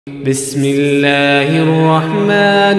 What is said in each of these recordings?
بسم الله الرحمن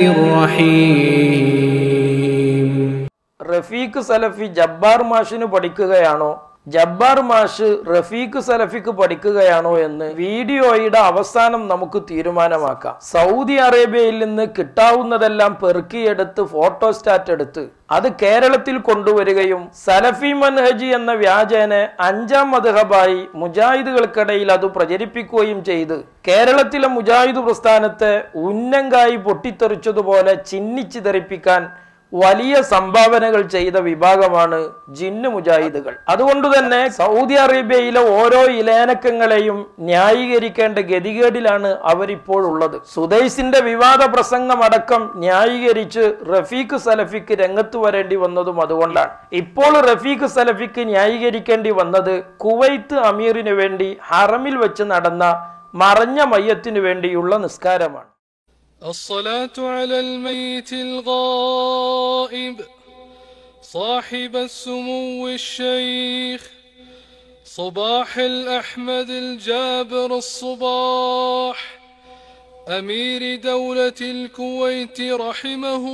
الرحيم റഫീഖ് സലഫി ജബ്ബാർ മാഷിന് പഠിക്കുകയാണോ ജബ്ബാർ മാഷ് റഫീഖ് സലഫിക്ക് പഠിക്കുകയാണോ എന്ന് വീഡിയോയുടെ അവസാനം നമുക്ക് തീരുമാനമാക്കാം സൗദി അറേബ്യയിൽ നിന്ന് കിട്ടാവുന്നതെല്ലാം പെറുക്കിയെടുത്ത് ഫോട്ടോസ്റ്റാറ്റ് എടുത്ത് അത് കേരളത്തിൽ കൊണ്ടുവരികയും സലഫി മൻഹജി എന്ന വ്യാജേന അഞ്ചാം മധുഹബായി മുജാഹിദുകൾക്കിടയിൽ അത് പ്രചരിപ്പിക്കുകയും ചെയ്ത് കേരളത്തിലെ മുജാഹിദ് പ്രസ്ഥാനത്തെ ഉന്നങ്കായി പൊട്ടിത്തെറിച്ചതുപോലെ ചിന്നിച്ചിതറിപ്പിക്കാൻ വലിയ സംഭാവനകൾ ചെയ്ത വിഭാഗമാണ് ജിന്നു മുജാഹിദുകൾ അതുകൊണ്ട് തന്നെ സൗദി അറേബ്യയിലെ ഓരോ ഇലേനക്കങ്ങളെയും ന്യായീകരിക്കേണ്ട ഗതികേടിലാണ് അവരിപ്പോൾ ഉള്ളത് സുദൈസിന്റെ വിവാദ പ്രസംഗമടക്കം ന്യായീകരിച്ച് റഫീഖ് സലഫിക്ക് രംഗത്ത് വരേണ്ടി വന്നതും അതുകൊണ്ടാണ് ഇപ്പോൾ റഫീഖ് സലഫിക്ക് ന്യായീകരിക്കേണ്ടി വന്നത് കുവൈത്ത് അമീറിന് വേണ്ടി ഹറമിൽ വെച്ച് നടന്ന മറഞ്ഞ മയ്യത്തിനു വേണ്ടിയുള്ള നിസ്കാരമാണ് الصلاة على الميت الغائب صاحب السمو الشيخ صباح الأحمد الجابر الصباح أمير دولة الكويت رحمه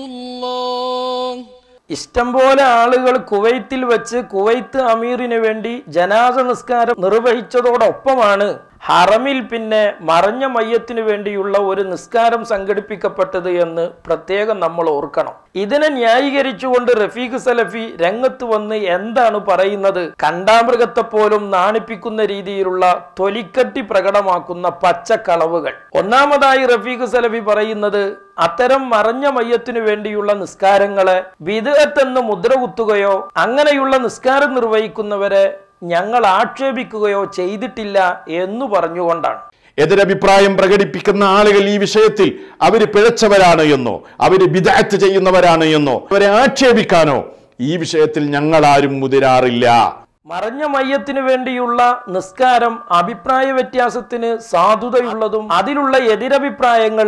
الله ഇഷ്ടംപോലെ ആളുകൾ കുവൈത്തിൽ വെച്ച് കുവൈത്ത് അമീറിന് വേണ്ടി ജനാസ നിസ്കാരം നിർവഹിച്ചതോടൊപ്പമാണ് ഹറമിൽ പിന്നെ മറഞ്ഞ മയ്യത്തിനു വേണ്ടിയുള്ള ഒരു നിസ്കാരം സംഘടിപ്പിക്കപ്പെട്ടത് എന്ന് പ്രത്യേകം നമ്മൾ ഓർക്കണം ഇതിനെ ന്യായീകരിച്ചുകൊണ്ട് റഫീഖ് സലഫി രംഗത്ത് വന്ന് എന്താണ് പറയുന്നത് കണ്ടാമൃഗത്തെ പോലും നാണിപ്പിക്കുന്ന രീതിയിലുള്ള തൊലിക്കട്ടി പ്രകടമാക്കുന്ന പച്ചക്കളവുകൾ ഒന്നാമതായി റഫീഖ് സലഫി പറയുന്നത് അത്തരം മറഞ്ഞ മയ്യത്തിനു വേണ്ടിയുള്ള നിസ്കാരങ്ങളെ വിദഗത്തെന്ന് മുദ്ര കുത്തുകയോ അങ്ങനെയുള്ള നിസ്കാരം നിർവഹിക്കുന്നവരെ ഞങ്ങൾ ആക്ഷേപിക്കുകയോ ചെയ്തിട്ടില്ല എന്നു പറഞ്ഞുകൊണ്ടാണ് എതിരഭിപ്രായം പ്രകടിപ്പിക്കുന്ന ആളുകൾ ഈ വിഷയത്തിൽ അവര് പിഴച്ചവരാണ് എന്നോ അവര് വിദഗ്ധ ചെയ്യുന്നവരാണ് എന്നോ അവരെ ആക്ഷേപിക്കാനോ ഈ വിഷയത്തിൽ ഞങ്ങൾ ആരും മുതിരാറില്ല മറഞ്ഞ മയ്യത്തിനു വേണ്ടിയുള്ള നിസ്കാരം അഭിപ്രായ വ്യത്യാസത്തിന് സാധുതയുള്ളതും അതിലുള്ള എതിരഭിപ്രായങ്ങൾ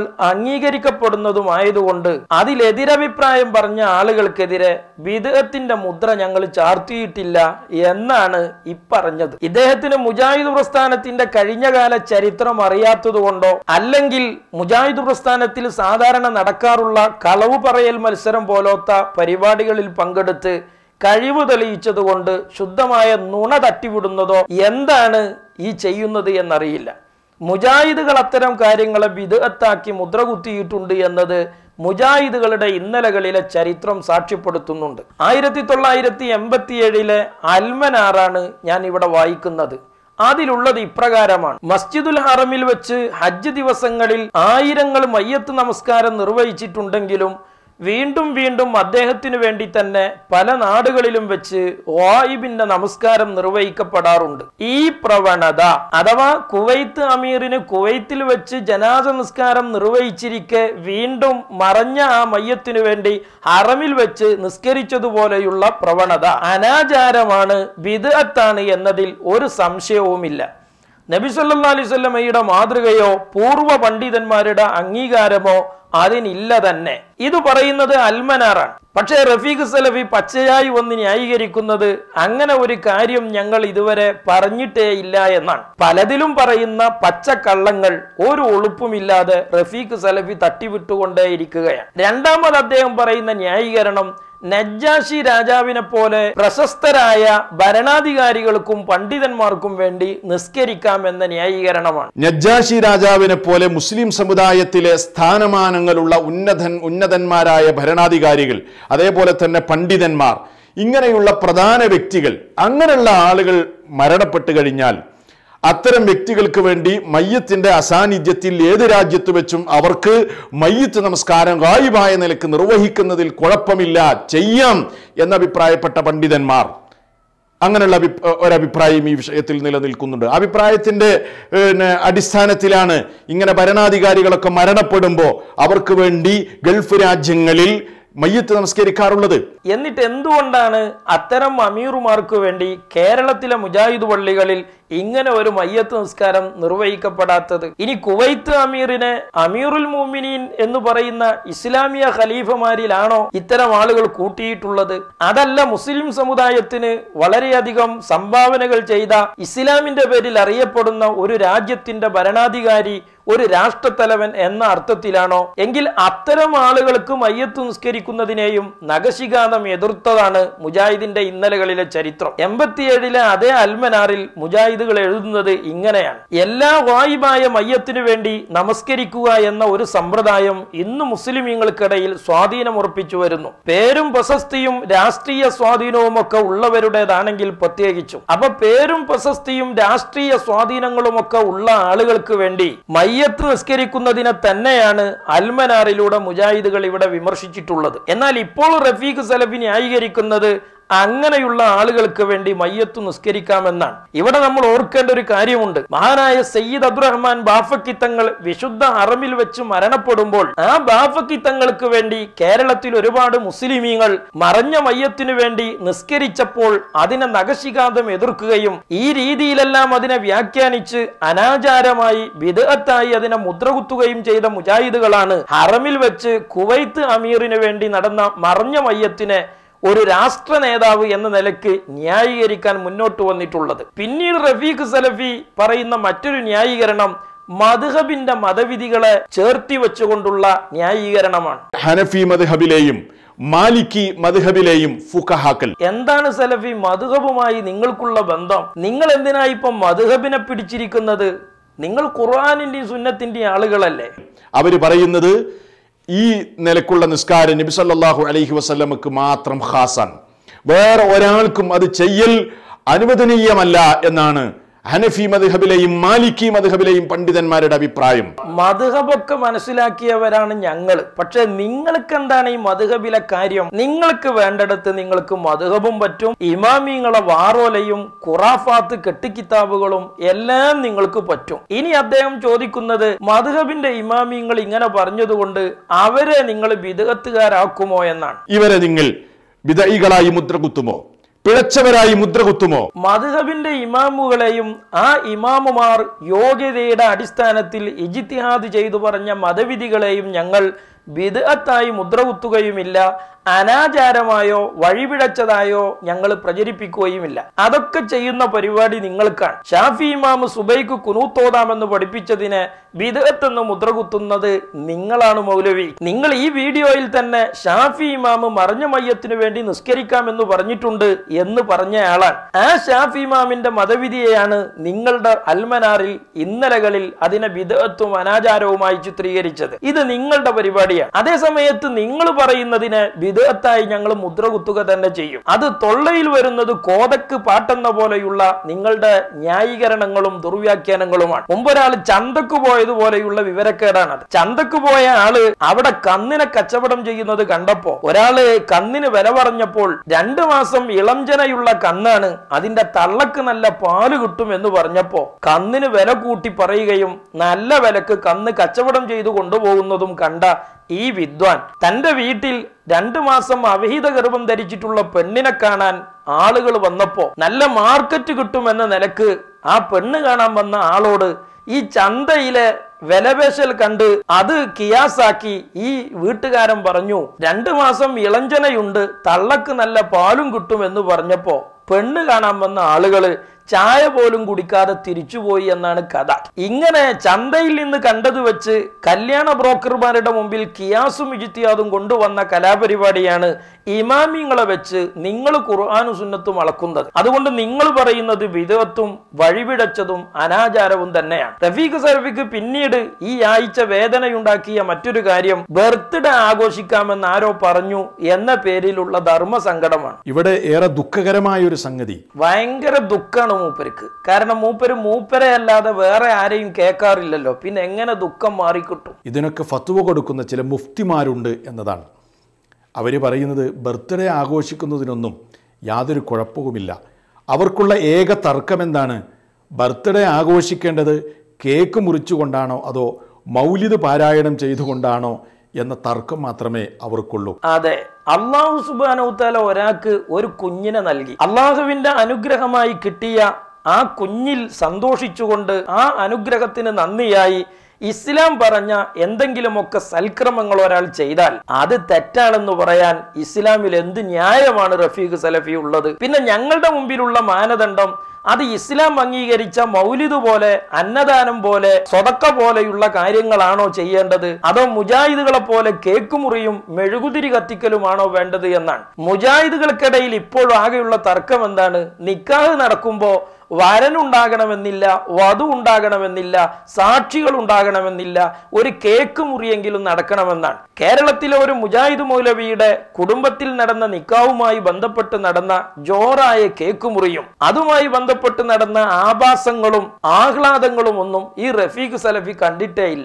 അംഗീകരിക്കപ്പെടുന്നതുമായതുകൊണ്ട് അതിൽ എതിരഭിപ്രായം പറഞ്ഞ ആളുകൾക്കെതിരെ വിദേഹത്തിന്റെ മുദ്ര ഞങ്ങൾ ചാർത്തിയിട്ടില്ല എന്നാണ് ഇപ്പറഞ്ഞത് ഇദ്ദേഹത്തിന് മുജാഹിദ് പ്രസ്ഥാനത്തിന്റെ കഴിഞ്ഞകാല ചരിത്രം അറിയാത്തതുകൊണ്ടോ അല്ലെങ്കിൽ മുജാഹിദ് പ്രസ്ഥാനത്തിൽ സാധാരണ നടക്കാറുള്ള കളവ് പറയൽ മത്സരം പോലത്തെ പരിപാടികളിൽ പങ്കെടുത്ത് കഴിവ് തെളിയിച്ചതുകൊണ്ട് ശുദ്ധമായ നുണ തട്ടിവിടുന്നതോ എന്താണ് ഈ ചെയ്യുന്നത് എന്നറിയില്ല മുജാഹിദുകൾ അത്തരം കാര്യങ്ങളെ വിദഗ്ധാക്കി മുദ്ര കുത്തിയിട്ടുണ്ട് എന്നത് മുജാഹിദുകളുടെ ഇന്നലകളിലെ ചരിത്രം സാക്ഷ്യപ്പെടുത്തുന്നുണ്ട് ആയിരത്തി തൊള്ളായിരത്തി എൺപത്തി ഏഴിലെ അൽമനാറാണ് ഞാൻ ഇവിടെ വായിക്കുന്നത് അതിലുള്ളത് ഇപ്രകാരമാണ് മസ്ജിദുൽ ഹറമിൽ വെച്ച് ഹജ്ജ് ദിവസങ്ങളിൽ ആയിരങ്ങൾ മയ്യത്ത് നമസ്കാരം നിർവഹിച്ചിട്ടുണ്ടെങ്കിലും വീണ്ടും വീണ്ടും അദ്ദേഹത്തിനു വേണ്ടി തന്നെ പല നാടുകളിലും വെച്ച് വായിബിന്റെ നമസ്കാരം നിർവഹിക്കപ്പെടാറുണ്ട് ഈ പ്രവണത അഥവാ കുവൈത്ത് അമീറിന് കുവൈത്തിൽ വെച്ച് ജനാസ നിസ്കാരം നിർവഹിച്ചിരിക്കെ വീണ്ടും മറഞ്ഞ ആ മയ്യത്തിനു വേണ്ടി ഹറമിൽ വെച്ച് നിസ്കരിച്ചതുപോലെയുള്ള പ്രവണത അനാചാരമാണ് വിദഗ്ധാണ് എന്നതിൽ ഒരു സംശയവുമില്ല നബി സല്ലാ അലൈവല്ലമയുടെ മാതൃകയോ പൂർവ്വ പണ്ഡിതന്മാരുടെ അംഗീകാരമോ അതിനില്ല തന്നെ ഇത് പറയുന്നത് അൽമനാറാണ് പക്ഷേ റഫീഖ് സലഫി പച്ചയായി വന്ന് ന്യായീകരിക്കുന്നത് അങ്ങനെ ഒരു കാര്യം ഞങ്ങൾ ഇതുവരെ പറഞ്ഞിട്ടേ ഇല്ല എന്നാണ് പലതിലും പറയുന്ന പച്ചക്കള്ളങ്ങൾ ഒരു ഒളുപ്പുമില്ലാതെ റഫീഖ് സലഫി തട്ടിവിട്ടുകൊണ്ടേയിരിക്കുകയാണ് രണ്ടാമത് അദ്ദേഹം പറയുന്ന ന്യായീകരണം നജ്ജാഷി രാജാവിനെ പോലെ പ്രശസ്തരായ ഭരണാധികാരികൾക്കും പണ്ഡിതന്മാർക്കും വേണ്ടി നിസ്കരിക്കാം എന്ന ന്യായീകരണമാണ് നജ്ജാഷി രാജാവിനെ പോലെ മുസ്ലിം സമുദായത്തിലെ സ്ഥാനമാനങ്ങളുള്ള ഉന്നതൻ ഉന്നതന്മാരായ ഭരണാധികാരികൾ അതേപോലെ തന്നെ പണ്ഡിതന്മാർ ഇങ്ങനെയുള്ള പ്രധാന വ്യക്തികൾ അങ്ങനെയുള്ള ആളുകൾ മരണപ്പെട്ടു കഴിഞ്ഞാൽ അത്തരം വ്യക്തികൾക്ക് വേണ്ടി മയ്യത്തിന്റെ അസാന്നിധ്യത്തിൽ ഏത് രാജ്യത്ത് വെച്ചും അവർക്ക് മയ്യത്ത് നമസ്കാരം ഗായിബായ നിലക്ക് നിർവഹിക്കുന്നതിൽ കുഴപ്പമില്ല ചെയ്യാം എന്നഭിപ്രായപ്പെട്ട പണ്ഡിതന്മാർ അങ്ങനെയുള്ള അഭി ഒരഭിപ്രായം ഈ വിഷയത്തിൽ നിലനിൽക്കുന്നുണ്ട് അഭിപ്രായത്തിന്റെ പിന്നെ അടിസ്ഥാനത്തിലാണ് ഇങ്ങനെ ഭരണാധികാരികളൊക്കെ മരണപ്പെടുമ്പോൾ അവർക്ക് വേണ്ടി ഗൾഫ് രാജ്യങ്ങളിൽ മയ്യത്ത് നമസ്കരിക്കാറുള്ളത് എന്നിട്ട് എന്തുകൊണ്ടാണ് അത്തരം അമീറുമാർക്ക് വേണ്ടി കേരളത്തിലെ മുജാഹിദ് പള്ളികളിൽ ഇങ്ങനെ ഒരു മയ്യത്ത് നിസ്കാരം നിർവഹിക്കപ്പെടാത്തത് ഇനി കുവൈത്ത് അമീറിനെ അമീറുൽ മോമിനീൻ എന്ന് പറയുന്ന ഇസ്ലാമിയ ഖലീഫമാരിലാണോ ഇത്തരം ആളുകൾ കൂട്ടിയിട്ടുള്ളത് അതല്ല മുസ്ലിം സമുദായത്തിന് വളരെയധികം സംഭാവനകൾ ചെയ്ത ഇസ്ലാമിന്റെ പേരിൽ അറിയപ്പെടുന്ന ഒരു രാജ്യത്തിന്റെ ഭരണാധികാരി ഒരു രാഷ്ട്രത്തലവൻ എന്ന അർത്ഥത്തിലാണോ എങ്കിൽ അത്തരം ആളുകൾക്ക് മയ്യത്ത് നിസ്കരിക്കുന്നതിനെയും നഖശികാന്തം എതിർത്തതാണ് മുജാഹിദിന്റെ ഇന്നലകളിലെ ചരിത്രം എൺപത്തിയേഴിലെ അതേ അൽമനാറിൽ മുജാഹിദുകൾ എഴുതുന്നത് ഇങ്ങനെയാണ് എല്ലാ വായിബായ മയ്യത്തിനു വേണ്ടി നമസ്കരിക്കുക എന്ന ഒരു സമ്പ്രദായം ഇന്ന് മുസ്ലിമീങ്ങൾക്കിടയിൽ സ്വാധീനം ഉറപ്പിച്ചു വരുന്നു പേരും പ്രശസ്തിയും രാഷ്ട്രീയ സ്വാധീനവും ഒക്കെ ഉള്ളവരുടേതാണെങ്കിൽ പ്രത്യേകിച്ചും അപ്പൊ പേരും പ്രശസ്തിയും രാഷ്ട്രീയ സ്വാധീനങ്ങളും ഒക്കെ ഉള്ള ആളുകൾക്ക് വേണ്ടി മയ്യത്ത് നിസ്കരിക്കുന്നതിനെ തന്നെയാണ് അൽമനാറിലൂടെ മുജാഹിദുകൾ ഇവിടെ വിമർശിച്ചിട്ടുള്ളത് എന്നാൽ ഇപ്പോൾ റഫീഖ് സലഫി ന്യായീകരിക്കുന്നത് അങ്ങനെയുള്ള ആളുകൾക്ക് വേണ്ടി മയ്യത്ത് നിസ്കരിക്കാമെന്നാണ് ഇവിടെ നമ്മൾ ഓർക്കേണ്ട ഒരു കാര്യമുണ്ട് മഹാനായ സയ്യിദ് അബ്ദുറഹ്മാൻ ബാഫക്കിത്തങ്ങൾ വിശുദ്ധ അറമിൽ വെച്ച് മരണപ്പെടുമ്പോൾ ആ ബാഫക്കിത്തങ്ങൾക്ക് വേണ്ടി കേരളത്തിൽ ഒരുപാട് മുസ്ലിമീങ്ങൾ മറഞ്ഞ മയ്യത്തിനു വേണ്ടി നിസ്കരിച്ചപ്പോൾ അതിനെ നഖശികാന്തം എതിർക്കുകയും ഈ രീതിയിലെല്ലാം അതിനെ വ്യാഖ്യാനിച്ച് അനാചാരമായി വിദഗത്തായി അതിനെ മുദ്രകുത്തുകയും ചെയ്ത മുജാഹിദുകളാണ് ഹറമിൽ വെച്ച് കുവൈത്ത് അമീറിന് വേണ്ടി നടന്ന മറഞ്ഞ മയ്യത്തിനെ ഒരു രാഷ്ട്ര നേതാവ് എന്ന നിലക്ക് ന്യായീകരിക്കാൻ മുന്നോട്ട് വന്നിട്ടുള്ളത് പിന്നീട് റഫീഖ് സലഫി പറയുന്ന മറ്റൊരു ന്യായീകരണം മധുഹബിന്റെ മതവിധികളെ ചേർത്തി വെച്ചുകൊണ്ടുള്ള ന്യായീകരണമാണ് ഹനഫി മദ്ഹബിലെയും മാലിക്കി മദ്ഹബിലെയും ഫുഖഹാക്കൽ എന്താണ് സലഫി മധുഹബുമായി നിങ്ങൾക്കുള്ള ബന്ധം നിങ്ങൾ എന്തിനാ ഇപ്പൊ മധുഹബിനെ പിടിച്ചിരിക്കുന്നത് നിങ്ങൾ ഖുർആാനിന്റെയും സുന്നത്തിന്റെയും ആളുകളല്ലേ അവർ പറയുന്നത് ഈ നിലക്കുള്ള നിസ്കാരം നബി സല്ലല്ലാഹു അലൈഹി വസല്ലമക്ക് മാത്രം ഖാസാണ് വേറെ ഒരാൾക്കും അത് ചെയ്യൽ അനുവദനീയമല്ല എന്നാണ് ഹനഫി മദ്ഹബിലെയും മാലിക്കി മദ്ഹബിലെയും പണ്ഡിതന്മാരുടെ അഭിപ്രായം മധുഹബൊക്കെ മനസ്സിലാക്കിയവരാണ് ഞങ്ങൾ പക്ഷെ നിങ്ങൾക്ക് എന്താണ് ഈ മധുഹബിലെ കാര്യം നിങ്ങൾക്ക് വേണ്ടിടത്ത് നിങ്ങൾക്ക് മധുഹബും പറ്റും ഇമാമിങ്ങളെ വാറോലയും ഖുറാഫാത്ത് കെട്ടിക്കിതാബുകളും എല്ലാം നിങ്ങൾക്ക് പറ്റും ഇനി അദ്ദേഹം ചോദിക്കുന്നത് മധുഹബിന്റെ ഇമാമിങ്ങൾ ഇങ്ങനെ പറഞ്ഞതുകൊണ്ട് അവരെ നിങ്ങൾ വിദഗത്തുകാരാക്കുമോ എന്നാണ് ഇവരെ നിങ്ങൾ വിദയികളായി മുദ്ര കുത്തുമോ പിഴച്ചവരായി മുദ്ര കുത്തുമോ മധുഹബിന്റെ ഇമാമുകളെയും ആ ഇമാമുമാർ യോഗ്യതയുടെ അടിസ്ഥാനത്തിൽ ഇജിത്തിഹാദ് ചെയ്തു പറഞ്ഞ മതവിധികളെയും ഞങ്ങൾ ബിദഅത്തായി മുദ്രകുത്തുകയുമില്ല അനാചാരമായോ വഴിപിഴച്ചതായോ ഞങ്ങൾ പ്രചരിപ്പിക്കുകയുമില്ല അതൊക്കെ ചെയ്യുന്ന പരിപാടി നിങ്ങൾക്കാണ് ഷാഫി ഇമാമ് സുബൈക്ക് കുനൂത്തോതാമെന്ന് പഠിപ്പിച്ചതിന് ബിദഅത്ത് എന്ന് മുദ്രകുത്തുന്നത് നിങ്ങളാണ് മൗലവി നിങ്ങൾ ഈ വീഡിയോയിൽ തന്നെ ഷാഫി ഇമാമ് മറഞ്ഞ മയ്യത്തിനു വേണ്ടി നിസ്കരിക്കാമെന്ന് പറഞ്ഞിട്ടുണ്ട് എന്ന് പറഞ്ഞ ആളാണ് ആ ഷാഫി ഇമാമിന്റെ മതവിധിയെയാണ് നിങ്ങളുടെ അൽമനാറിൽ ഇന്നലകളിൽ അതിനെ ബിദഅത്തും അനാചാരവുമായി ചിത്രീകരിച്ചത് ഇത് നിങ്ങളുടെ പരിപാടിയാണ് അതേ സമയത്ത് നിങ്ങൾ പറയുന്നതിന് ബിദഅത്തായി ഞങ്ങൾ മുദ്ര കുത്തുക തന്നെ ചെയ്യും അത് തൊള്ളയിൽ വരുന്നത് കോതക്ക് പാട്ടെന്ന പോലെയുള്ള നിങ്ങളുടെ ന്യായീകരണങ്ങളും ദുർവ്യാഖ്യാനങ്ങളുമാണ് മുമ്പൊരാൾ ചന്തക്ക് പോയതുപോലെയുള്ള വിവരക്കേടാണ് അത് ചന്തക്ക് പോയ ആള് അവിടെ കന്നിനെ കച്ചവടം ചെയ്യുന്നത് കണ്ടപ്പോ ഒരാള് കന്നിന് വില പറഞ്ഞപ്പോൾ രണ്ടു മാസം ഇളംജനയുള്ള കന്നാണ് അതിന്റെ തള്ളക്ക് നല്ല പാല് കിട്ടും എന്ന് പറഞ്ഞപ്പോ കന്നിന് വില കൂട്ടി പറയുകയും നല്ല വിലക്ക് കന്ന് കച്ചവടം ചെയ്തു കൊണ്ടുപോകുന്നതും കണ്ട ഈ വിദ്വാൻ തന്റെ വീട്ടിൽ രണ്ടു മാസം അവിഹിത ഗർഭം ധരിച്ചിട്ടുള്ള പെണ്ണിനെ കാണാൻ ആളുകൾ വന്നപ്പോ നല്ല മാർക്കറ്റ് കിട്ടുമെന്ന നിലക്ക് ആ പെണ്ണ് കാണാൻ വന്ന ആളോട് ഈ ചന്തയിലെ വിലപേശൽ കണ്ട് അത് കിയാസാക്കി ഈ വീട്ടുകാരൻ പറഞ്ഞു രണ്ടു മാസം ഇളഞ്ചനയുണ്ട് തള്ളക്ക് നല്ല പാലും കിട്ടും എന്ന് പറഞ്ഞപ്പോ പെണ്ണ് കാണാൻ വന്ന ആളുകള് ചായ പോലും കുടിക്കാതെ തിരിച്ചുപോയി എന്നാണ് കഥ ഇങ്ങനെ ചന്തയിൽ നിന്ന് കണ്ടത് വെച്ച് കല്യാണ ബ്രോക്കർമാരുടെ മുമ്പിൽ കിയാസും ഇജിത്തിയാതും കൊണ്ടുവന്ന കലാപരിപാടിയാണ് ഇമാമിങ്ങളെ വെച്ച് നിങ്ങൾ ഖുർആാനും സുന്നത്തും അളക്കുന്നത് അതുകൊണ്ട് നിങ്ങൾ പറയുന്നത് വിധവത്വം വഴിപിടച്ചതും അനാചാരവും തന്നെയാണ് റഫീഖ് സർഫിക്ക് പിന്നീട് ഈ ആഴ്ച വേദനയുണ്ടാക്കിയ മറ്റൊരു കാര്യം ബർത്ത്ഡേ ആഘോഷിക്കാമെന്ന് ആരോ പറഞ്ഞു എന്ന പേരിലുള്ള ധർമ്മസങ്കടമാണ് ഇവിടെ ഏറെ ദുഃഖകരമായ ഒരു സംഗതി ഭയങ്കര ദുഃഖാണ് മൂപ്പർക്ക് കാരണം മൂപ്പര് മൂപ്പരെ അല്ലാതെ വേറെ ആരെയും കേൾക്കാറില്ലല്ലോ പിന്നെ എങ്ങനെ ദുഃഖം മാറിക്കിട്ടും ഇതിനൊക്കെ ഫത്തുവ കൊടുക്കുന്ന ചില മുഫ്തിമാരുണ്ട് എന്നതാണ് അവർ പറയുന്നത് ബർത്ത്ഡേ ആഘോഷിക്കുന്നതിനൊന്നും യാതൊരു കുഴപ്പവുമില്ല അവർക്കുള്ള ഏക തർക്കം എന്താണ് ബർത്ത്ഡേ ആഘോഷിക്കേണ്ടത് കേക്ക് മുറിച്ചുകൊണ്ടാണോ അതോ മൗലിദ് പാരായണം ചെയ്തുകൊണ്ടാണോ എന്ന തർക്കം മാത്രമേ അവർക്കുള്ളൂ അതെ അള്ളാഹു സുബാനൗത്താല ഒരാൾക്ക് ഒരു കുഞ്ഞിനെ നൽകി അള്ളാഹുവിന്റെ അനുഗ്രഹമായി കിട്ടിയ ആ കുഞ്ഞിൽ സന്തോഷിച്ചുകൊണ്ട് ആ അനുഗ്രഹത്തിന് നന്ദിയായി ഇസ്ലാം പറഞ്ഞ എന്തെങ്കിലുമൊക്കെ സൽക്രമങ്ങൾ ഒരാൾ ചെയ്താൽ അത് തെറ്റാണെന്ന് പറയാൻ ഇസ്ലാമിൽ എന്ത് ന്യായമാണ് റഫീഖ് സലഫി ഉള്ളത് പിന്നെ ഞങ്ങളുടെ മുമ്പിലുള്ള മാനദണ്ഡം അത് ഇസ്ലാം അംഗീകരിച്ച മൗലിദ് പോലെ അന്നദാനം പോലെ സ്വതക്ക പോലെയുള്ള കാര്യങ്ങളാണോ ചെയ്യേണ്ടത് അതോ മുജാഹിദുകളെ പോലെ കേക്ക് മുറിയും മെഴുകുതിരി കത്തിക്കലുമാണോ വേണ്ടത് എന്നാണ് മുജാഹിദുകൾക്കിടയിൽ ഇപ്പോഴും ആകെയുള്ള തർക്കം എന്താണ് നിക്കാഹ് നടക്കുമ്പോ വരനുണ്ടാകണമെന്നില്ല വധു ഉണ്ടാകണമെന്നില്ല സാക്ഷികൾ ഉണ്ടാകണമെന്നില്ല ഒരു കേക്ക് മുറിയെങ്കിലും നടക്കണമെന്നാണ് കേരളത്തിലെ ഒരു മുജാഹിദ് മൗലവിയുടെ കുടുംബത്തിൽ നടന്ന നിക്കാവുമായി ബന്ധപ്പെട്ട് നടന്ന ജോറായ കേക്ക് മുറിയും അതുമായി ബന്ധപ്പെട്ട് നടന്ന ആഭാസങ്ങളും ആഹ്ലാദങ്ങളും ഒന്നും ഈ റഫീഖ് സലഫി കണ്ടിട്ടേ ഇല്ല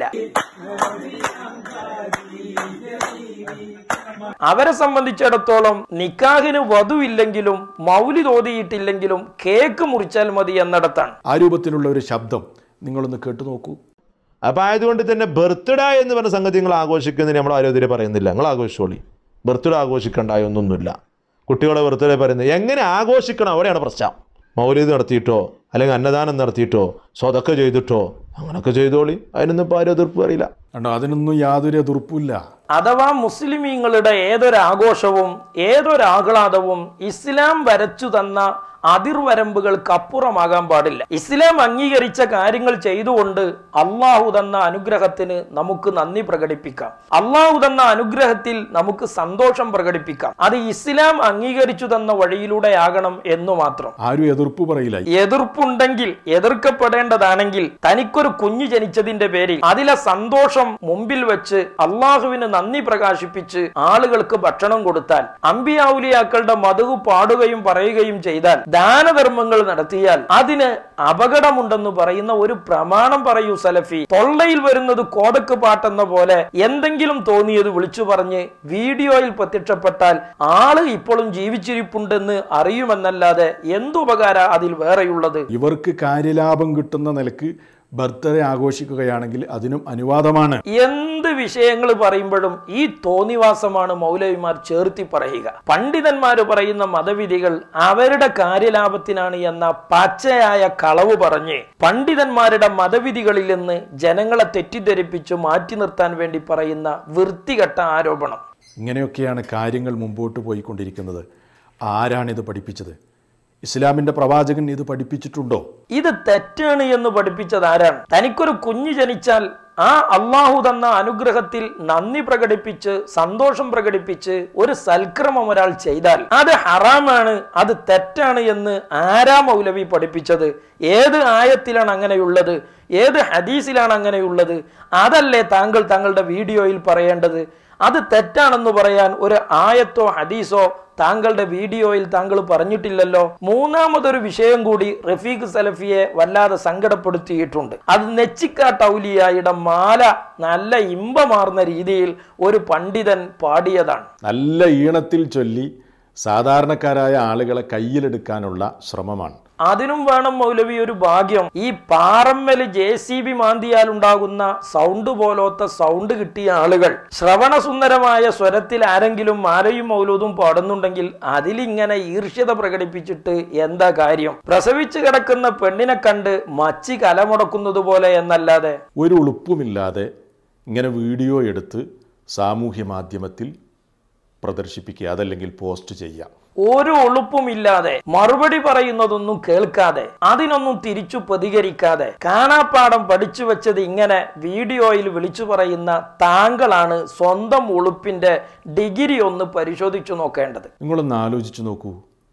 അവരെ സംബന്ധിച്ചിടത്തോളം നിക്കാഹിന് വധുവില്ലെങ്കിലും മൗലി തോതിയിട്ടില്ലെങ്കിലും കേക്ക് മുറിച്ചാൽ മതി എന്നിടത്താണ് ആ രൂപത്തിലുള്ള ഒരു ശബ്ദം നിങ്ങളൊന്ന് കേട്ടു നോക്കൂ അപ്പം ആയതുകൊണ്ട് തന്നെ ബർത്ത്ഡേ എന്ന് പറഞ്ഞ സംഗതി നിങ്ങൾ ആഘോഷിക്കുന്നതിന് നമ്മൾ ആരോഗ്യം പറയുന്നില്ല നിങ്ങൾ ആഘോഷിച്ചോളി ബർത്ത്ഡേ ആഘോഷിക്കണ്ടായൊന്നൊന്നുമില്ല കുട്ടികളെ ബർത്ത്ഡേ പറയുന്നത് എങ്ങനെ ആഘോഷിക്കണം അവിടെയാണ് പ്രശ്നം മൗലീദ് നടത്തിയിട്ടോ അല്ലെങ്കിൽ അന്നദാനം നടത്തിയിട്ടോ സ്വതക്ക ചെയ്തിട്ടോ അങ്ങനൊക്കെ ചെയ്തോളി അതിനൊന്നും ഇപ്പോൾ ആരും എതിർപ്പ് അറിയില്ല കണ്ടോ അതിനൊന്നും യാതൊരു എതിർപ്പുമില്ല അഥവാ മുസ്ലിമീങ്ങളുടെ ഏതൊരു ആഘോഷവും ഏതൊരു ആഹ്ലാദവും ഇസ്ലാം വരച്ചു തന്ന അതിർവരമ്പുകൾക്ക് അപ്പുറമാകാൻ പാടില്ല ഇസ്ലാം അംഗീകരിച്ച കാര്യങ്ങൾ ചെയ്തുകൊണ്ട് അള്ളാഹു തന്ന അനുഗ്രഹത്തിന് നമുക്ക് നന്ദി പ്രകടിപ്പിക്കാം അള്ളാഹു തന്ന അനുഗ്രഹത്തിൽ നമുക്ക് സന്തോഷം പ്രകടിപ്പിക്കാം അത് ഇസ്ലാം അംഗീകരിച്ചു തന്ന വഴിയിലൂടെ ആകണം എന്നു മാത്രം ആരും എതിർപ്പ് പറയില്ല എതിർപ്പുണ്ടെങ്കിൽ എതിർക്കപ്പെടേണ്ടതാണെങ്കിൽ തനിക്കൊരു കുഞ്ഞു ജനിച്ചതിന്റെ പേരിൽ അതിലെ സന്തോഷം മുമ്പിൽ വെച്ച് അള്ളാഹുവിന് നന്ദി പ്രകാശിപ്പിച്ച് ആളുകൾക്ക് ഭക്ഷണം കൊടുത്താൽ അമ്പിയാവുലിയാക്കളുടെ മധു പാടുകയും പറയുകയും ചെയ്താൽ ദാനധർമ്മങ്ങൾ നടത്തിയാൽ അതിന് അപകടമുണ്ടെന്ന് പറയുന്ന ഒരു പ്രമാണം പറയൂ സലഫി തൊള്ളയിൽ വരുന്നത് കോതക്ക് പാട്ടെന്ന പോലെ എന്തെങ്കിലും തോന്നിയത് വിളിച്ചു പറഞ്ഞ് വീഡിയോയിൽ പ്രത്യക്ഷപ്പെട്ടാൽ ആള് ഇപ്പോഴും ജീവിച്ചിരിപ്പുണ്ടെന്ന് അറിയുമെന്നല്ലാതെ എന്തുപകാര അതിൽ വേറെയുള്ളത് ഇവർക്ക് കാര്യലാഭം കിട്ടുന്ന നിലക്ക് ബർത്ത്ഡേ ആഘോഷിക്കുകയാണെങ്കിൽ അതിനും അനുവാദമാണ് എന്ത് വിഷയങ്ങൾ പറയുമ്പോഴും ഈ തോന്നിവാസമാണ് മൗലവിമാർ ചേർത്തി പറയുക പണ്ഡിതന്മാർ പറയുന്ന മതവിധികൾ അവരുടെ കാര്യലാഭത്തിനാണ് എന്ന പച്ചയായ കളവ് പറഞ്ഞ് പണ്ഡിതന്മാരുടെ മതവിധികളിൽ നിന്ന് ജനങ്ങളെ തെറ്റിദ്ധരിപ്പിച്ചു മാറ്റി നിർത്താൻ വേണ്ടി പറയുന്ന വൃത്തികെട്ട ആരോപണം ഇങ്ങനെയൊക്കെയാണ് കാര്യങ്ങൾ മുമ്പോട്ട് പോയിക്കൊണ്ടിരിക്കുന്നത് ആരാണിത് പഠിപ്പിച്ചത് ഇസ്ലാമിൻ്റെ പ്രവാചകൻ ഇത് പഠിപ്പിച്ചിട്ടുണ്ടോ ഇത് തെറ്റാണ് എന്ന് പഠിപ്പിച്ചത് ആരാണ് തനിക്കൊരു കുഞ്ഞ് ജനിച്ചാൽ ആ അള്ളാഹു തന്ന അനുഗ്രഹത്തിൽ നന്ദി പ്രകടിപ്പിച്ച് സന്തോഷം പ്രകടിപ്പിച്ച് ഒരു സൽക്രമം ഒരാൾ ചെയ്താൽ അത് ഹറാമാണ് അത് തെറ്റാണ് എന്ന് ആരാ മൗലവി പഠിപ്പിച്ചത് ഏത് ആയത്തിലാണ് അങ്ങനെയുള്ളത് ഏത് ഹദീസിലാണ് അങ്ങനെയുള്ളത് അതല്ലേ താങ്കൾ താങ്കളുടെ വീഡിയോയിൽ പറയേണ്ടത് അത് തെറ്റാണെന്ന് പറയാൻ ഒരു ആയത്തോ ഹദീസോ താങ്കളുടെ വീഡിയോയിൽ താങ്കൾ പറഞ്ഞിട്ടില്ലല്ലോ മൂന്നാമതൊരു വിഷയം കൂടി റഫീഖ് സലഫിയെ വല്ലാതെ സങ്കടപ്പെടുത്തിയിട്ടുണ്ട് അത് നെച്ചിക്കാട്ട് ഔലിയായുടെ മാല നല്ല ഇമ്പമാർന്ന രീതിയിൽ ഒരു പണ്ഡിതൻ പാടിയതാണ് നല്ല ഈണത്തിൽ ചൊല്ലി സാധാരണക്കാരായ ആളുകളെ കയ്യിലെടുക്കാനുള്ള ശ്രമമാണ് അതിനും വേണം മൗലവി ഒരു ഭാഗ്യം ഈ പാറമ്മല് ജെ സി ബി മാന്തിയാൽ ഉണ്ടാകുന്ന സൗണ്ട് പോലത്തെ സൗണ്ട് കിട്ടിയ ആളുകൾ ശ്രവണസുന്ദരമായ സ്വരത്തിൽ ആരെങ്കിലും മാലയും മൗലൂദും പാടുന്നുണ്ടെങ്കിൽ അതിലിങ്ങനെ ഈർഷ്യത പ്രകടിപ്പിച്ചിട്ട് എന്താ കാര്യം പ്രസവിച്ചു കിടക്കുന്ന പെണ്ണിനെ കണ്ട് മച്ചി കലമുടക്കുന്നത് പോലെ എന്നല്ലാതെ ഒരു ഉളുപ്പുമില്ലാതെ ഇങ്ങനെ വീഡിയോ എടുത്ത് സാമൂഹ്യ മാധ്യമത്തിൽ പ്രദർശിപ്പിക്കുക അതല്ലെങ്കിൽ പോസ്റ്റ് ചെയ്യുക ഒരു ഒളുപ്പുമില്ലാതെ മറുപടി പറയുന്നതൊന്നും കേൾക്കാതെ അതിനൊന്നും തിരിച്ചു പ്രതികരിക്കാതെ കാണാപ്പാടം പഠിച്ചു വെച്ചത് ഇങ്ങനെ വീഡിയോയിൽ വിളിച്ചു പറയുന്ന താങ്കളാണ് സ്വന്തം ഉളുപ്പിന്റെ ഡിഗ്രി ഒന്ന് പരിശോധിച്ചു നോക്കേണ്ടത് നിങ്ങളൊന്ന് ആലോചിച്ച് നോക്കൂ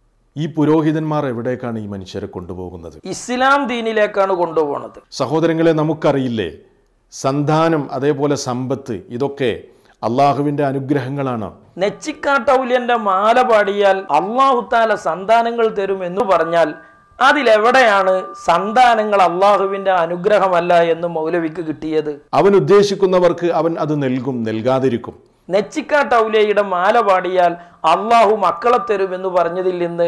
ഈ പുരോഹിതന്മാർ എവിടേക്കാണ് ഈ മനുഷ്യരെ കൊണ്ടുപോകുന്നത് ഇസ്ലാം ദീനിലേക്കാണ് കൊണ്ടുപോകുന്നത് സഹോദരങ്ങളെ നമുക്കറിയില്ലേ സന്താനം അതേപോലെ സമ്പത്ത് ഇതൊക്കെ അള്ളാഹുവിൻ്റെ അനുഗ്രഹങ്ങളാണ് നെച്ചിക്കാട്ടൗല്യന്റെ മാല പാടിയാൽ അള്ളാഹുത്താല സന്താനങ്ങൾ തരും എന്ന് പറഞ്ഞാൽ അതിലെവിടെയാണ് സന്താനങ്ങൾ അള്ളാഹുവിന്റെ അനുഗ്രഹമല്ല എന്ന് മൗലവിക്ക് കിട്ടിയത് അവൻ ഉദ്ദേശിക്കുന്നവർക്ക് അവൻ അത് നൽകും നൽകാതിരിക്കും നെച്ചിക്കാട്ടൗലയുടെ മാല പാടിയാൽ അള്ളാഹു മക്കളെ തരും എന്ന് പറഞ്ഞതിൽ നിന്ന്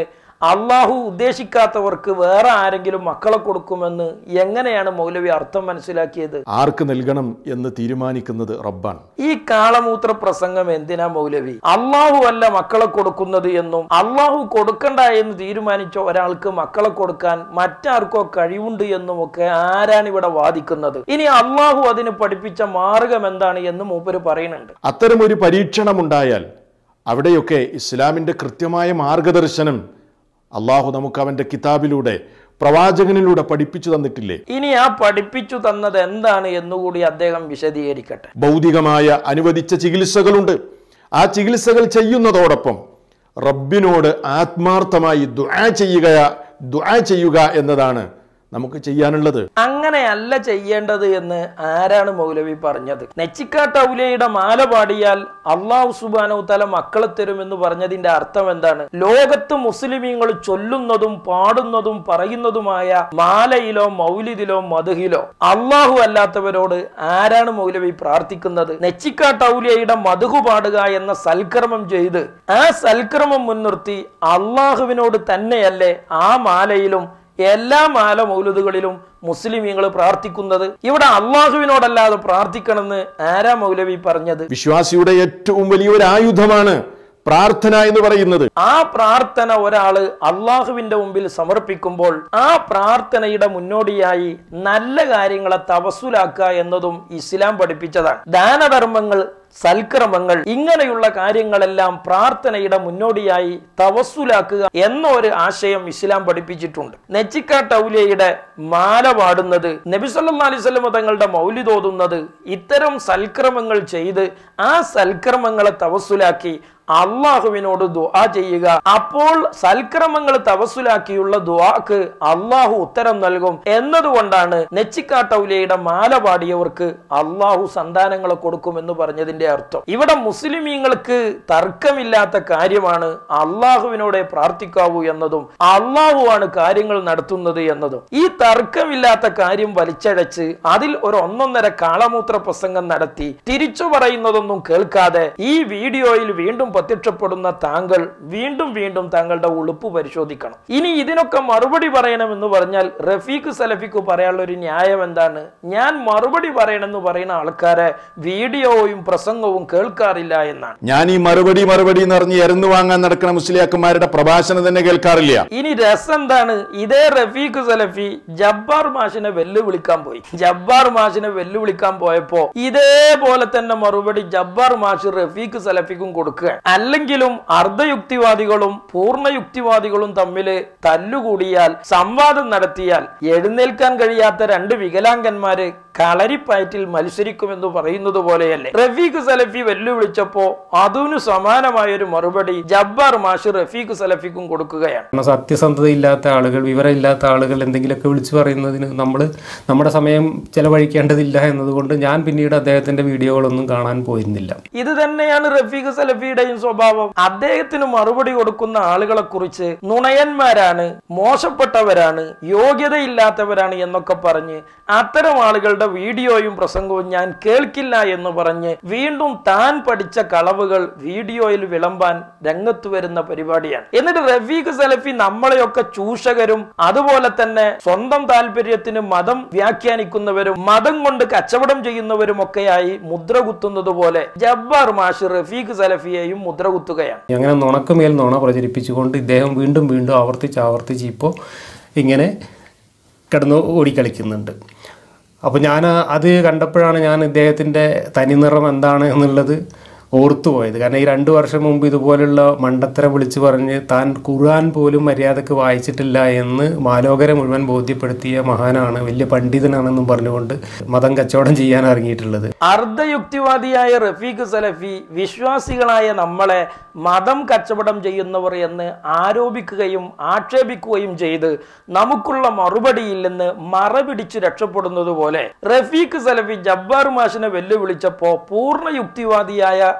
അള്ളാഹു ഉദ്ദേശിക്കാത്തവർക്ക് വേറെ ആരെങ്കിലും മക്കളെ കൊടുക്കുമെന്ന് എങ്ങനെയാണ് മൗലവി അർത്ഥം മനസ്സിലാക്കിയത് ആർക്ക് നൽകണം എന്ന് തീരുമാനിക്കുന്നത് റബ്ബാണ് ഈ കാളമൂത്ര പ്രസംഗം എന്തിനാ മൗലവി അള്ളാഹു അല്ല മക്കളെ കൊടുക്കുന്നത് എന്നും അള്ളാഹു കൊടുക്കണ്ട എന്ന് തീരുമാനിച്ച ഒരാൾക്ക് മക്കളെ കൊടുക്കാൻ മറ്റാർക്കോ കഴിവുണ്ട് എന്നും ഒക്കെ ആരാണ് ഇവിടെ വാദിക്കുന്നത് ഇനി അള്ളാഹു അതിന് പഠിപ്പിച്ച മാർഗം എന്താണ് എന്ന് മൂപ്പര് പറയുന്നുണ്ട് അത്തരമൊരു പരീക്ഷണമുണ്ടായാൽ അവിടെയൊക്കെ ഇസ്ലാമിൻ്റെ കൃത്യമായ മാർഗദർശനം അള്ളാഹു നമുക്ക് അവൻ്റെ കിതാബിലൂടെ പ്രവാചകനിലൂടെ പഠിപ്പിച്ചു തന്നിട്ടില്ലേ ഇനി ആ പഠിപ്പിച്ചു തന്നത് എന്താണ് എന്നുകൂടി അദ്ദേഹം വിശദീകരിക്കട്ടെ ഭൗതികമായ അനുവദിച്ച ചികിത്സകളുണ്ട് ആ ചികിത്സകൾ ചെയ്യുന്നതോടൊപ്പം റബ്ബിനോട് ആത്മാർത്ഥമായി ദുആ ചെയ്യുക ദുആ ചെയ്യുക എന്നതാണ് നമുക്ക് ചെയ്യാനുള്ളത് അങ്ങനെയല്ല ചെയ്യേണ്ടത് എന്ന് ആരാണ് മൗലവി പറഞ്ഞത് നെച്ചിക്കാട്ട് ഔലയുടെ മാല പാടിയാൽ അള്ളാഹു സുബാനോ തല മക്കളെ തരുമെന്ന് പറഞ്ഞതിന്റെ അർത്ഥം എന്താണ് ലോകത്ത് മുസ്ലിമീങ്ങൾ ചൊല്ലുന്നതും പാടുന്നതും പറയുന്നതുമായ മാലയിലോ മൗലിദിലോ മധുഹിലോ അള്ളാഹു അല്ലാത്തവരോട് ആരാണ് മൗലവി പ്രാർത്ഥിക്കുന്നത് നെച്ചിക്കാട്ട് ഔലിയയുടെ മധുഹു പാടുക എന്ന സൽക്കർമ്മം ചെയ്ത് ആ സൽക്കർമ്മം മുൻനിർത്തി അള്ളാഹുവിനോട് തന്നെയല്ലേ ആ മാലയിലും എല്ലാ മാല മൗലുദുകളിലും മുസ്ലിമീങ്ങൾ പ്രാർത്ഥിക്കുന്നത് ഇവിടെ അള്ളാഹുവിനോടല്ലാതെ പ്രാർത്ഥിക്കണമെന്ന് ആരാ മൗലവി പറഞ്ഞത് വിശ്വാസിയുടെ ഏറ്റവും വലിയൊരു ആയുധമാണ് പ്രാർത്ഥന എന്ന് പറയുന്നത് ആ പ്രാർത്ഥന ഒരാള് അള്ളാഹുവിന്റെ മുമ്പിൽ സമർപ്പിക്കുമ്പോൾ ആ പ്രാർത്ഥനയുടെ മുന്നോടിയായി നല്ല കാര്യങ്ങളെ തവസുലാക്കുക എന്നതും ഇസ്ലാം പഠിപ്പിച്ചതാണ് ദാനധർമ്മങ്ങൾ സൽക്രമങ്ങൾ ഇങ്ങനെയുള്ള കാര്യങ്ങളെല്ലാം പ്രാർത്ഥനയുടെ മുന്നോടിയായി തവസുലാക്കുക എന്ന ഒരു ആശയം ഇസ്ലാം പഠിപ്പിച്ചിട്ടുണ്ട് നെച്ചിക്കാട്ട് ഔലിയയുടെ മാല പാടുന്നത് നബി സല്ലല്ലാഹു അലൈഹി വസല്ലം തങ്ങളുടെ മൗലിദ് ഓതുന്നത് ഇത്തരം സൽക്രമങ്ങൾ ചെയ്ത് ആ സൽക്രമങ്ങളെ തവസുലാക്കി അള്ളാഹുവിനോട് ദുആ ചെയ്യുക അപ്പോൾ സൽക്രമങ്ങൾ തവസുലാക്കിയുള്ള ദുആക്ക് അള്ളാഹു ഉത്തരം നൽകും എന്നതുകൊണ്ടാണ് നെച്ചിക്കാട്ടൗലിയയുടെ മാല പാടിയവർക്ക് അള്ളാഹു സന്താനങ്ങളെ കൊടുക്കുമെന്ന് പറഞ്ഞതിന്റെ അർത്ഥം ഇവിടെ മുസ്ലിമീങ്ങൾക്ക് തർക്കമില്ലാത്ത കാര്യമാണ് അള്ളാഹുവിനോടെ പ്രാർത്ഥിക്കാവൂ എന്നതും അള്ളാഹുവാണ് കാര്യങ്ങൾ നടത്തുന്നത് എന്നതും ഈ തർക്കമില്ലാത്ത കാര്യം വലിച്ചഴച്ച് അതിൽ ഒരു ഒന്നൊന്നര കാളമൂത്ര പ്രസംഗം നടത്തി തിരിച്ചു പറയുന്നതൊന്നും കേൾക്കാതെ ഈ വീഡിയോയിൽ വീണ്ടും പ്രത്യക്ഷപ്പെടുന്ന താങ്കൾ വീണ്ടും വീണ്ടും താങ്കളുടെ ഉളുപ്പ് പരിശോധിക്കണം ഇനി ഇതിനൊക്കെ മറുപടി പറയണമെന്ന് പറഞ്ഞാൽ റഫീഖ് സലഫിക്ക് പറയാനുള്ള ഒരു ന്യായം എന്താണ് ഞാൻ മറുപടി പറയണമെന്ന് പറയുന്ന ആൾക്കാരെ വീഡിയോയും പ്രസംഗവും കേൾക്കാറില്ല എന്നാണ് ഞാൻ ഈ മറുപടി മറുപടി എന്ന് പറഞ്ഞ് എരന്നു വാങ്ങാൻ നടക്കുന്ന മുസ്ലിയാക്കന്മാരുടെ പ്രഭാഷണം തന്നെ കേൾക്കാറില്ല ഇനി രസം എന്താണ് ഇതേ റഫീഖ് സലഫി ജബ്ബാർ മാഷിനെ വെല്ലുവിളിക്കാൻ പോയി ജബ്ബാർ മാഷിനെ വെല്ലുവിളിക്കാൻ പോയപ്പോ ഇതേപോലെ തന്നെ മറുപടി ജബ്ബാർ മാഷ് റഫീഖ് സലഫിക്കും കൊടുക്കുക അല്ലെങ്കിലും അർദ്ധയുക്തിവാദികളും പൂർണ്ണയുക്തിവാദികളും തമ്മിൽ തല്ലുകൂടിയാൽ സംവാദം നടത്തിയാൽ എഴുന്നേൽക്കാൻ കഴിയാത്ത രണ്ട് വികലാംഗന്മാര് കളരിപ്പയറ്റിൽ മത്സരിക്കുമെന്ന് പറയുന്നത് പോലെയല്ലേ റഫീഖ് സലഫി വെല്ലുവിളിച്ചപ്പോ അതിനു സമാനമായ ഒരു മറുപടി ജബ്ബാർ മാഷ് റഫീഖ് സലഫിക്കും കൊടുക്കുകയാണ് കാരണം സത്യസന്ധതയില്ലാത്ത ആളുകൾ വിവരമില്ലാത്ത ആളുകൾ എന്തെങ്കിലുമൊക്കെ വിളിച്ചു പറയുന്നതിന് നമ്മൾ നമ്മുടെ സമയം ചെലവഴിക്കേണ്ടതില്ല എന്നതുകൊണ്ട് ഞാൻ പിന്നീട് അദ്ദേഹത്തിന്റെ വീഡിയോകളൊന്നും കാണാൻ പോയിരുന്നില്ല ഇത് തന്നെയാണ് റഫീഖ് സലഫിയുടെയും സ്വഭാവം അദ്ദേഹത്തിന് മറുപടി കൊടുക്കുന്ന ആളുകളെ കുറിച്ച് നുണയന്മാരാണ് മോശപ്പെട്ടവരാണ് യോഗ്യതയില്ലാത്തവരാണ് എന്നൊക്കെ പറഞ്ഞ് അത്തരം ആളുകളുടെ വീഡിയോയും പ്രസംഗവും ഞാൻ കേൾക്കില്ല എന്ന് പറഞ്ഞ് വീണ്ടും താൻ പഠിച്ച കളവുകൾ വീഡിയോയിൽ വിളമ്പാൻ രംഗത്ത് വരുന്ന പരിപാടിയാണ് എന്നിട്ട് റഫീഖ് സലഫി നമ്മളെയൊക്കെ ചൂഷകരും അതുപോലെ തന്നെ സ്വന്തം താല്പര്യത്തിന് മതം വ്യാഖ്യാനിക്കുന്നവരും മതം കൊണ്ട് കച്ചവടം ചെയ്യുന്നവരും ഒക്കെയായി മുദ്ര കുത്തുന്നത് പോലെ ജബ്ബാർ മാഷ് റഫീഖ് സലഫിയെയും മുദ്ര കുത്തുകയാണ് അങ്ങനെ നുണക്കുമേൽ നുണ പ്രചരിപ്പിച്ചുകൊണ്ട് ഇദ്ദേഹം വീണ്ടും വീണ്ടും ആവർത്തിച്ച് ആവർത്തിച്ച് ഇപ്പോൾ ഇങ്ങനെ കിടന്ന് ഓടിക്കളിക്കുന്നുണ്ട് അപ്പോൾ ഞാൻ അത് കണ്ടപ്പോഴാണ് ഞാൻ ഇദ്ദേഹത്തിൻ്റെ തനിനിറം എന്താണ് എന്നുള്ളത് ഓർത്തുപോയത് കാരണം ഈ രണ്ട് വർഷം മുമ്പ് ഇതുപോലുള്ള മണ്ടത്തരം വിളിച്ചു പറഞ്ഞ് താൻ ഖുർആൻ പോലും മര്യാദക്ക് വായിച്ചിട്ടില്ല എന്ന് മാലോകരെ മുഴുവൻ ബോധ്യപ്പെടുത്തിയ മഹാനാണ് വലിയ പണ്ഡിതനാണെന്നും പറഞ്ഞുകൊണ്ട് മതം കച്ചവടം ചെയ്യാൻ ഇറങ്ങിയിട്ടുള്ളത് അർദ്ധയുക്തിവാദിയായ റഫീഖ് സലഫി വിശ്വാസികളായ നമ്മളെ മതം കച്ചവടം ചെയ്യുന്നവർ എന്ന് ആരോപിക്കുകയും ആക്ഷേപിക്കുകയും ചെയ്ത് നമുക്കുള്ള മറുപടിയിൽ നിന്ന് മറപിടിച്ച് രക്ഷപ്പെടുന്നത് പോലെ റഫീഖ് സലഫി ജബ്ബാർ മാഷിനെ വെല്ലുവിളിച്ചപ്പോ പൂർണ്ണ യുക്തിവാദിയായ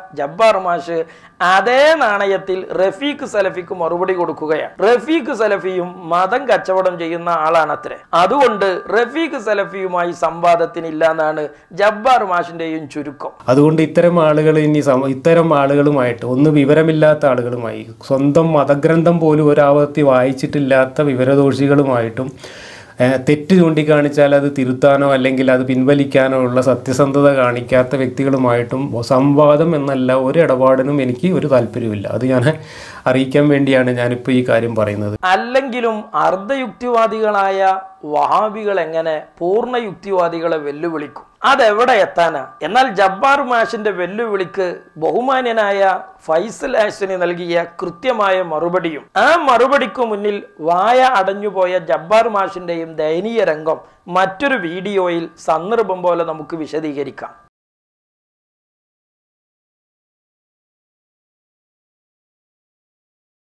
ജബ്ബാർ മാഷ് അതേ നാണയത്തിൽ റഫീഖ് സലഫിക്ക് മറുപടി കൊടുക്കുകയാണ് റഫീഖ് സലഫിയും മതം കച്ചവടം ചെയ്യുന്ന ആളാണത്രേ അതുകൊണ്ട് റഫീഖ് സലഫിയുമായി സംവാദത്തിനില്ല എന്നാണ് ജബ്ബാർ മാഷിന്റെയും ചുരുക്കം അതുകൊണ്ട് ഇത്തരം ആളുകൾ ഇനി സമ ഇത്തരം ആളുകളുമായിട്ട് ഒന്ന് വിവരമില്ലാത്ത ആളുകളുമായി സ്വന്തം മതഗ്രന്ഥം പോലും ഒരാവർത്തി വായിച്ചിട്ടില്ലാത്ത വിവരദോഷികളുമായിട്ടും ഏഹ്, തെറ്റ് ചൂണ്ടിക്കാണിച്ചാൽ അത് തിരുത്താനോ അല്ലെങ്കിൽ അത് പിൻവലിക്കാനോ ഉള്ള സത്യസന്ധത കാണിക്കാത്ത വ്യക്തികളുമായിട്ടും സംവാദം എന്നല്ല ഒരു ഇടപാടിനും എനിക്ക് ഒരു താല്പര്യമില്ല അത് ഞാൻ അറിയിക്കാൻ വേണ്ടിയാണ് ഞാനിപ്പോൾ ഈ കാര്യം പറയുന്നത് അല്ലെങ്കിലും അർദ്ധയുക്തിവാദികളായ വഹാബികൾ എങ്ങനെ പൂർണ്ണ യുക്തിവാദികളെ വെല്ലുവിളിക്കും അതെവിടെ എത്താനാ എന്നാൽ ജബ്ബാർ മാഷിന്റെ വെല്ലുവിളിക്ക് ബഹുമാന്യനായ ഫൈസൽ ആശിന് നൽകിയ കൃത്യമായ മറുപടിയും ആ മറുപടിക്ക് മുന്നിൽ വായ അടഞ്ഞുപോയ ജബ്ബാർ മാഷിന്റെയും ദയനീയ രംഗം മറ്റൊരു വീഡിയോയിൽ സന്ദർഭം പോലെ നമുക്ക് വിശദീകരിക്കാം